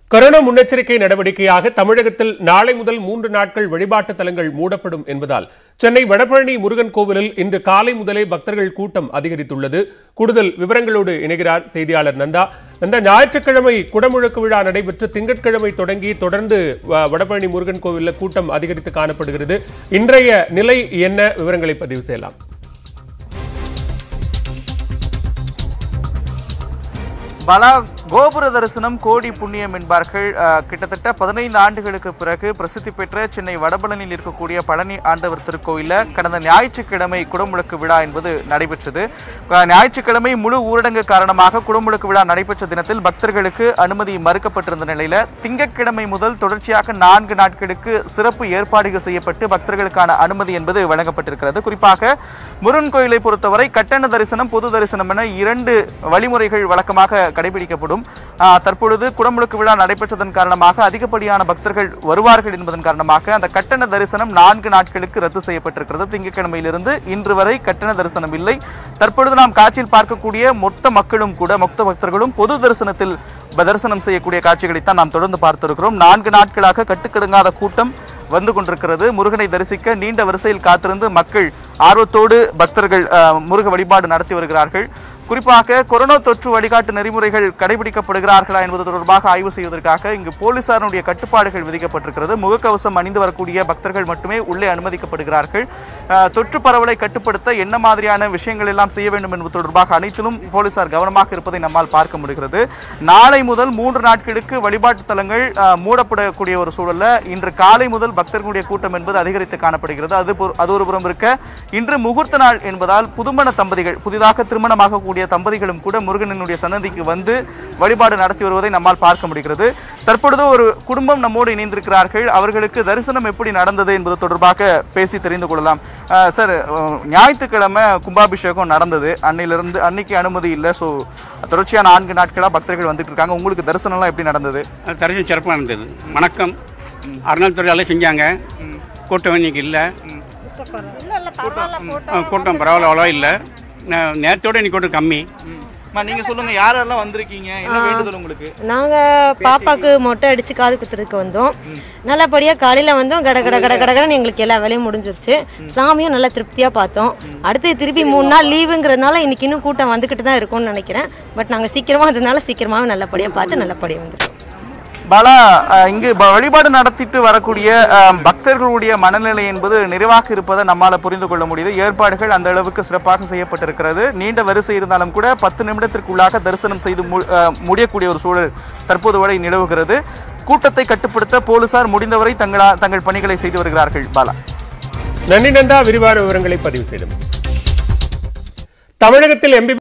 corona முன்னெச்சரிக்கை நடவடிக்கையாக தமிழகத்தில் நாளை முதல் மூன்று நாட்கள் வழிபாட்டு தலங்கள் மூடப்படும் என்பதால் சென்னை வடபழனி முருகன் கோவிலில் இன்று காலை முதலே பக்தர்கள் கூட்டம் அதிகரித்துள்ளது கூடுதல் விவரங்களோடு இணைகிறார் செய்தியாளர் நந்தா நந்தா ஞாயிற்றுக்கிழமை குடமுழுக்கு விழா நடைபெற்று திங்கட்கிழமை தொடங்கி தொடர்ந்து வ- வடபழனி முருகன் கோவிலில் கூட்டம் அதிகரித்து காணப்படுகிறது இன்றைய நிலை என்ன விவரங்களை பதிவு செய்யலாம் பலா கோபுர தரிசனம் கோடி புண்ணியம் என்பார்கள் அஹ், கிட்டத்தட்ட பதினைந்து ஆண்டுகளுக்கு பிறகு பிரசித்தி பெற்ற சென்னை வடபழனியில் இருக்கக்கூடிய பழனி ஆண்டவர் திருக்கோயிலில் கடந்த ஞாயிற்றுக்கிழமை குடமுழுக்கு விழா என்பது நடைபெற்றது அஹ், ஞாயிற்றுக்கிழமை முழு ஊரடங்கு காரணமாக குடமுழுக்கு விழா நடைபெற்ற தினத்தில் பக்தர்களுக்கு அனுமதி மறுக்கப்பட்டிருந்த நிலையில திங்கட்கிழமை முதல் தொடர்ச்சியாக நான்கு நாட்களுக்கு சிறப்பு ஏற்பாடுகள் செய்யப்பட்டு பக்தர்களுக்கான அனுமதி என்பது வழங்கப்பட்டிருக்கிறது குறிப்பாக முருகன் கோயிலை பொறுத்தவரை கட்டண தரிசனம் பொது தரிசனம் என இரண்டு வழிமுறைகள் வழக்கமாக கடைபிடிக்கப்படும் ஆஹ், தற்பொழுது குடமுழுக்கு விழா நடைபெற்றதன் காரணமாக அதிகப்படியான பக்தர்கள் வருவார்கள் என்பதன் காரணமாக அந்த கட்டண தரிசனம் நான்கு நாட்களுக்கு ரத்து செய்யப்பட்டிருக்கிறது திங்கட்கிழமையிலிருந்து இன்று வரை கட்டண தரிசனம் இல்லை தற்பொழுது நாம் காட்சியில் பார்க்கக்கூடிய மொத்த மக்களும் கூட மொத்த பக்தர்களும் பொது தரிசனத்தில் ப- தரிசனம் செய்யக்கூடிய காட்சிகளைத்தான் நாம் தொடர்ந்து பார்த்திருக்கிறோம் நான்கு நாட்களாக கட்டுக்கடுங்காத கூட்டம் வந்து கொண்டிருக்கிறது முருகனை தரிசிக்க நீண்ட வரிசையில் காத்திருந்து மக்கள் ஆர்வத்தோடு பக்தர்கள் அஹ், முருக வழிபாடு நடத்தி வருகிறார்கள் குறிப்பாக கொரோனா தொற்று வழிகாட்டு நெறிமுறைகள் கடைபிடிக்கப்படுகிறார்களா என்பது தொடர்பாக ஆய்வு செய்வதற்காக இங்கு போலீசாருடைய கட்டுப்பாடுகள் விதிக்கப்பட்டிருக்கிறது முகக்கவசம் அணிந்து வரக்கூடிய பக்தர்கள் மட்டுமே உள்ளே அனுமதிக்கப்படுகிறார்கள் அஹ், தொற்று பரவலை கட்டுப்படுத்த என்ன மாதிரியான விஷயங்கள் எல்லாம் செய்ய வேண்டும் என்பது தொடர்பாக அனைத்திலும் போலீசார் கவனமாக இருப்பதை நம்மால் பார்க்க முடிகிறது நாளை முதல் மூன்று நாட்களுக்கு வழிபாட்டு தலங்கள் அஹ், மூடப்படக்கூடிய ஒரு சூழல்ல இன்று காலை முதல் பக்தர்களுடைய கூட்டம் என்பது அதிகரித்து காணப்படுகிறது அது பொ- அது ஒரு புறம் இருக்க இன்று முகூர்த்த நாள் என்பதால் புதுமண தம்பதிகள் புதிதாக திருமணமாகக்கூடிய தம்பதிகளும் கூட முருகனினுடைய சன்னதிக்கு வந்து வழிபாடு நடத்தி வருவதை நம்மால் பார்க்க முடிகிறது தற்பொழுது ஒரு குடும்பம் நம்மோடு இணைந்திருக்கிறார்கள் அவர்களுக்கு தரிசனம் எப்படி நடந்தது என்பது தொடர்பாக பேசி தெரிந்து கொள்ளலாம் அஹ், சார் அஹ், ஞாயிற்றுக்கிழமை கும்பாபிஷேகம் நடந்தது அன்னையிலிருந்து அன்னைக்கு அனுமதி இல்லை ஸோ தொடர்ச்சியாக நான்கு நாட்களாக பக்தர்கள் வந்துட்டு இருக்காங்க உங்களுக்கு தரிசனம்லாம் எப்படி நடந்தது தரிசனம் சிறப்பாக இருந்தது வணக்கம் அறநிலைத்துறை எல்லாம் செஞ்சாங்க கூட்டம் இன்னைக்கு இல்லை கூட்டம் பரவாயில்ல அவ்வளோ இல்லை நேரத்தோட இன்னைக்கு கூட்டம் கம்மி நீங்க சொல்லுங்க யாரெல்லாம் வந்திருக்கீங்க என்ன வேண்டுதல் உங்களுக்கு நாங்க பாப்பாக்கு மொட்டை அடிச்சு காது குத்துறதுக்கு வந்தோம் நல்லபடியா காலையில வந்தோம் கட கட கட கடகடன்னு எங்களுக்கு எல்லா வேலையும் முடிஞ்சிருச்சு சாமியும் நல்லா திருப்தியா பார்த்தோம் அடுத்து திருப்பி மூணு நாள் லீவுங்கிறதுனால இன்னைக்கு இன்னும் கூட்டம் வந்துகிட்டு தான் இருக்கும்னு நினைக்கிறேன் பட் நாங்க சீக்கிரமா வந்ததுனால சீக்கிரமாவே நல்லபடியா பார்த்து நல்லபடியா வந்துட்டோம் பாலா அஹ், இங்கு ப- வழிபாடு நடத்திட்டு வரக்கூடிய அஹ், பக்தர்களுடைய மனநிலை என்பது நிறைவாக இருப்பதை நம்மால புரிந்து கொள்ள முடியுது ஏற்பாடுகள் அந்த அளவுக்கு சிறப்பாக செய்யப்பட்டிருக்கிறது நீண்ட வரிசை இருந்தாலும் கூட பத்து நிமிடத்திற்குள்ளாக தரிசனம் செய்து மு- அஹ், முடியக்கூடிய ஒரு சூழல் தற்போது வரை நிலவுகிறது கூட்டத்தை கட்டுப்படுத்த போலீசார் முடிந்தவரை தங்களா தங்கள் பணிகளை செய்து வருகிறார்கள் பாலா நன்றி நந்தா விரிவான விவரங்களை பதிவு செய்தோம் தமிழகத்தில் எம்பி